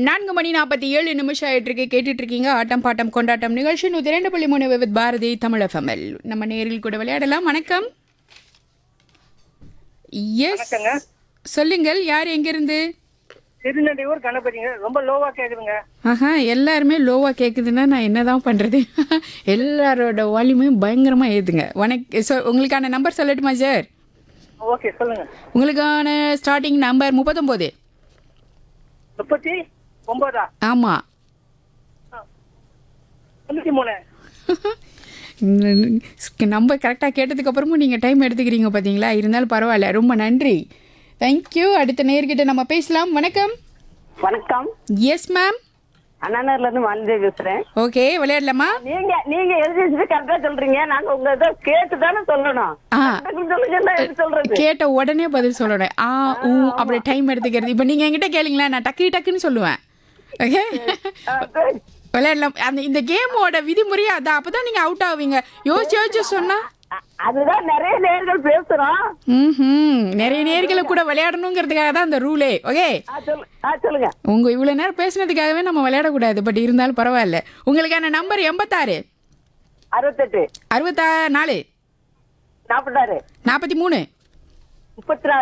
நான்கு மணி நாற்பத்தி ஏழு நிமிஷம் ஆயிட்டு இருக்கு கேட்டுட்டு இருக்கீங்க ஆட்டம் பாட்டம் கொண்டாட்டம் நிகழ்ச்சி நூத்தி ரெண்டு புள்ளி மூணு வித் பாரதி தமிழ் எஃப்எம்எல் நம்ம நேரில் கூட விளையாடலாம் வணக்கம் எஸ் வணக்கங்க சொல்லுங்கள் யார் எங்கிருந்து திருநெல்வேலூர் கணபதிங்க ரொம்ப லோவா கேக்குதுங்க ஆஹா எல்லாருமே லோவா கேக்குதுன்னா நான் என்னதான் பண்றது எல்லாரோட வால்யூமையும் பயங்கரமா ஏதுங்க வணக் சொ உங்களுக்கான நம்பர் சொல்லட்டுமா சார் ஓகே சொல்லுங்க உங்களுக்கான ஸ்டார்டிங் நம்பர் முப்பத்தொம்போது முப்பத்தி ஒன்பதா ஆமா தொண்ணூத்தி மூணு நம்பர் கரெக்டாக கேட்டதுக்கு அப்புறமும் நீங்கள் டைம் எடுத்துக்கிறீங்க பார்த்தீங்களா இருந்தாலும் பரவாயில்ல ரொம்ப நன்றி தேங்க்யூ அடுத்த நேர்கிட்ட நம்ம பேசலாம் வணக்கம் வணக்கம் எஸ் மேம் அண்ணாநகர்ல இருந்து மாலிதேவி பேசுறேன் ஓகே விளையாடலாமா நீங்க நீங்க எழுதி வச்சுட்டு கரெக்டா சொல்றீங்க நாங்க உங்க இதை கேட்டு தானே சொல்லணும் ஆ டக்குனு சொல்லுங்க என்ன எப்படி சொல்றது கேட்ட உடனே பதில் சொல்லணும் ஆ ஊ அப்படி டைம் எடுத்துக்கிறது இப்போ நீங்கள் என்கிட்ட கேளுங்களேன் நான் டக்கு டக்குன்னு சொல்லுவேன் ஓகே ஆ, சரி. விளையாடலாம் அந்த இந்த கேமோட விதிமுறையே அதான் அப்போ தான் நீங்கள் அவுட் ஆவீங்க யோசிச்சு யோசிச்சு சொன்னா அ- அதுதான் நிறைய நேர்கள் பேசுறோம் ம் நிறைய நேர்களை கூட விளையாடணுங்கிறதுக்காக தான் அந்த ரூலே ஓகே ஆ, சொல்லு ஆ, சொல்லுங்க உங்க இவ்வளவு நேரம் பேசினதுக்காகவே நம்ம விளையாடக்கூடாது பட் இருந்தாலும் பரவாயில்ல உங்களுக்கான நம்பர் எண்பத்தாறு அறுபத்தெட்டு அறுபத்தா நாலு நாற்பத்தாறு நாற்பத்தி மூணு முப்பத்தி நாலு